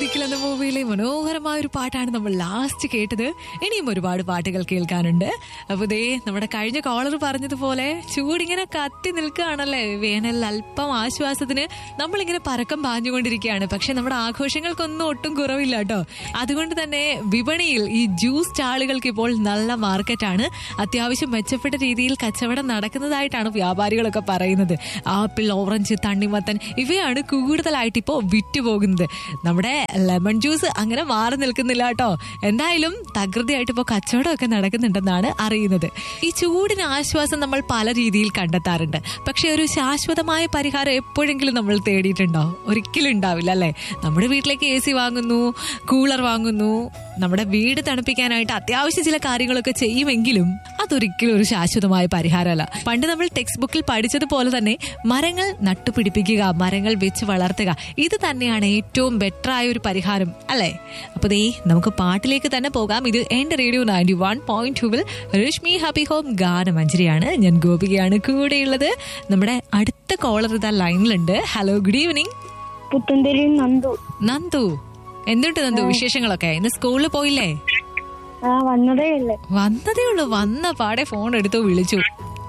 ഒരിക്കൽ എന്ന മൂവിയിലെ മനോഹരമായ ഒരു പാട്ടാണ് നമ്മൾ ലാസ്റ്റ് കേട്ടത് ഇനിയും ഒരുപാട് പാട്ടുകൾ കേൾക്കാനുണ്ട് അപ്പൊ ദേ നമ്മുടെ കഴിഞ്ഞ കോളർ പറഞ്ഞതുപോലെ ചൂടിങ്ങനെ കത്തി നിൽക്കുകയാണല്ലേ വേനൽ അല്പം ആശ്വാസത്തിന് നമ്മളിങ്ങനെ പരക്കം പാഞ്ഞുകൊണ്ടിരിക്കുകയാണ് പക്ഷെ നമ്മുടെ ആഘോഷങ്ങൾക്കൊന്നും ഒട്ടും കുറവില്ല കേട്ടോ അതുകൊണ്ട് തന്നെ വിപണിയിൽ ഈ ജ്യൂസ് സ്റ്റാളുകൾക്ക് ഇപ്പോൾ നല്ല മാർക്കറ്റാണ് അത്യാവശ്യം മെച്ചപ്പെട്ട രീതിയിൽ കച്ചവടം നടക്കുന്നതായിട്ടാണ് വ്യാപാരികളൊക്കെ പറയുന്നത് ആപ്പിൾ ഓറഞ്ച് തണ്ണിമത്തൻ ഇവയാണ് കൂടുതലായിട്ട് ഇപ്പോൾ വിറ്റുപോകുന്നത് നമ്മുടെ ലെമൺ ജ്യൂസ് അങ്ങനെ മാറി നിൽക്കുന്നില്ല കേട്ടോ എന്തായാലും തകൃതിയായിട്ട് ഇപ്പോൾ കച്ചവടമൊക്കെ നടക്കുന്നുണ്ടെന്നാണ് അറിയുന്നത് ഈ ചൂടിന് ആശ്വാസം നമ്മൾ പല രീതിയിൽ കണ്ടെത്താറുണ്ട് പക്ഷെ ഒരു ശാശ്വതമായ പരിഹാരം എപ്പോഴെങ്കിലും നമ്മൾ തേടിയിട്ടുണ്ടോ ഒരിക്കലും ഉണ്ടാവില്ല അല്ലേ നമ്മുടെ വീട്ടിലേക്ക് എ സി വാങ്ങുന്നു കൂളർ വാങ്ങുന്നു നമ്മുടെ വീട് തണുപ്പിക്കാനായിട്ട് അത്യാവശ്യം ചില കാര്യങ്ങളൊക്കെ ചെയ്യുമെങ്കിലും അതൊരിക്കലും ഒരു ശാശ്വതമായ പരിഹാരമല്ല പണ്ട് നമ്മൾ ടെക്സ്റ്റ് ബുക്കിൽ പഠിച്ചതുപോലെ തന്നെ മരങ്ങൾ നട്ടുപിടിപ്പിക്കുക മരങ്ങൾ വെച്ച് വളർത്തുക ഇത് തന്നെയാണ് ഏറ്റവും ബെറ്റർ ആയ ഒരു പരിഹാരം അല്ലേ അപ്പൊ ദേ നമുക്ക് പാട്ടിലേക്ക് തന്നെ പോകാം ഇത് എന്റെ റേഡിയോ നയൻറ്റി വൺ പോയിന്റ് ടൂവിൽ രശ്മി ഹാപ്പി ഹോം ഗാനമഞ്ജരിയാണ് ഞാൻ ഗോപികയാണ് കൂടെയുള്ളത് നമ്മുടെ അടുത്ത കോളർ ഇതാ ലൈനിലുണ്ട് hello good evening Puthanthari Nandu Nandu എന്തുണ്ട് നന്ദു വിശേഷങ്ങളൊക്കെ ഇന്ന് സ്കൂളിൽ പോയില്ലേ ആ വന്നതേ ഉള്ളു വന്നതേ ഉള്ളൂ വന്ന പാടെ ഫോൺ എടുത്തു വിളിച്ചു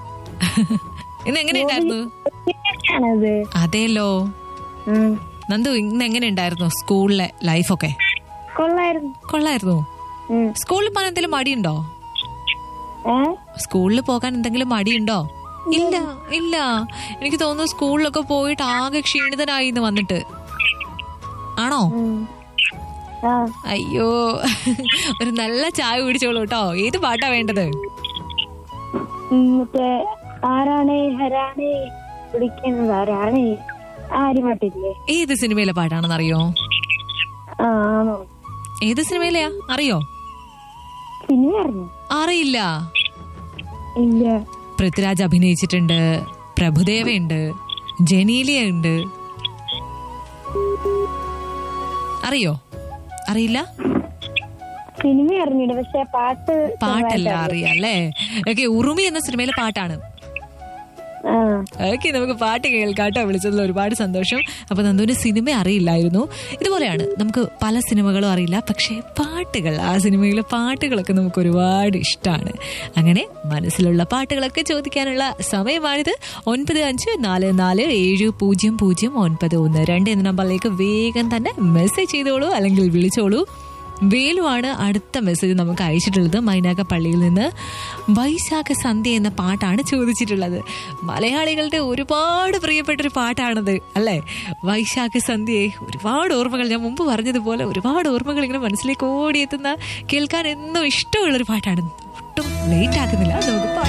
ഇന്ന് എങ്ങനെയുണ്ടായിരുന്നു ആണത് അതേലോ നന്ദു ഇന്ന് എങ്ങനെയുണ്ടായിരുന്നു സ്കൂളിലെ ലൈഫൊക്കെ കൊള്ളായിരുന്നു കൊള്ളായിരുന്നു ഉം. സ്കൂളിൽ പോകാൻ എന്തെങ്കിലും മടിയുണ്ടോ ഏ സ്കൂളിൽ പോകാൻ എന്തെങ്കിലും മടിയുണ്ടോ ഇല്ല ഇല്ല എനിക്ക് തോന്നുന്നു സ്കൂളിലൊക്കെ പോയിട്ട് ആകെ ക്ഷീണിതനായി ഇന്ന് വന്നിട്ട് ആണോ ഉം. ആ അയ്യോ ഒരു നല്ല ചായ കുടിച്ചോളൂ കേട്ടോ ഏത് പാട്ടാ വേണ്ടത് ഉം, മറ്റേ ആരാണ് ഹരാണ് വിളിക്കുന്നത് ആരാണ് ആര് പാട്ടില്ലേ ഏത് സിനിമയിലെ പാട്ടാണെന്നറിയോ ആ ആണോ ഏത് സിനിമയിലെയാ അറിയോ സിനിമ അറിഞ്ഞു അറിയില്ല ഇല്ല പൃഥ്വിരാജ് അഭിനയിച്ചിട്ടുണ്ട് പ്രഭുദേവയുണ്ട് ജനീലിയ ഉണ്ട് അറിയോ അറിയില്ല സിനിമ അറിഞ്ഞില്ല പക്ഷെ പാട്ട് പാട്ടല്ല അറിയാം അല്ലേ ഓക്കെ ഉറുമി എന്ന സിനിമയിലെ പാട്ടാണ് ആ ഓക്കെ നമുക്ക് പാട്ട് കേൾക്കാട്ടോ വിളിച്ചതിൽ ഒരുപാട് സന്തോഷം അപ്പൊ നന്ദുവിന് സിനിമ അറിയില്ലായിരുന്നു ഇതുപോലെയാണ് നമുക്ക് പല സിനിമകളും അറിയില്ല പക്ഷേ പാട്ടുകൾ ആ സിനിമയിലെ പാട്ടുകളൊക്കെ നമുക്ക് ഒരുപാട് ഇഷ്ടമാണ് അങ്ങനെ മനസ്സിലുള്ള പാട്ടുകളൊക്കെ ചോദിക്കാനുള്ള സമയമാണിത് ഒൻപത് അഞ്ച് നാല് നാല് ഏഴ് പൂജ്യം പൂജ്യം ഒൻപത് ഒന്ന് രണ്ട് എന്ന നമ്പറിലേക്ക് വേഗം തന്നെ മെസ്സേജ് ചെയ്തോളൂ അല്ലെങ്കിൽ വിളിച്ചോളൂ വേലുവാണ് അടുത്ത മെസ്സേജ് നമുക്ക് അയച്ചിട്ടുള്ളത് മൈനാക പള്ളിയിൽ നിന്ന് വൈശാഖ സന്ധ്യ എന്ന പാട്ടാണ് ചോദിച്ചിട്ടുള്ളത് മലയാളികളുടെ ഒരുപാട് പ്രിയപ്പെട്ട ഒരു പാട്ടാണത് അല്ലേ വൈശാഖ സന്ധ്യയെ ഒരുപാട് ഓർമ്മകൾ ഞാൻ മുമ്പ് പറഞ്ഞതുപോലെ ഒരുപാട് ഓർമ്മകൾ ഇങ്ങനെ മനസ്സിലേക്ക് ഓടിയെത്തുന്ന കേൾക്കാൻ എന്നും ഇഷ്ടമുള്ളൊരു പാട്ടാണ് ഒട്ടും ലേറ്റ് ആക്കുന്നില്ല നമുക്ക് പാട്ട്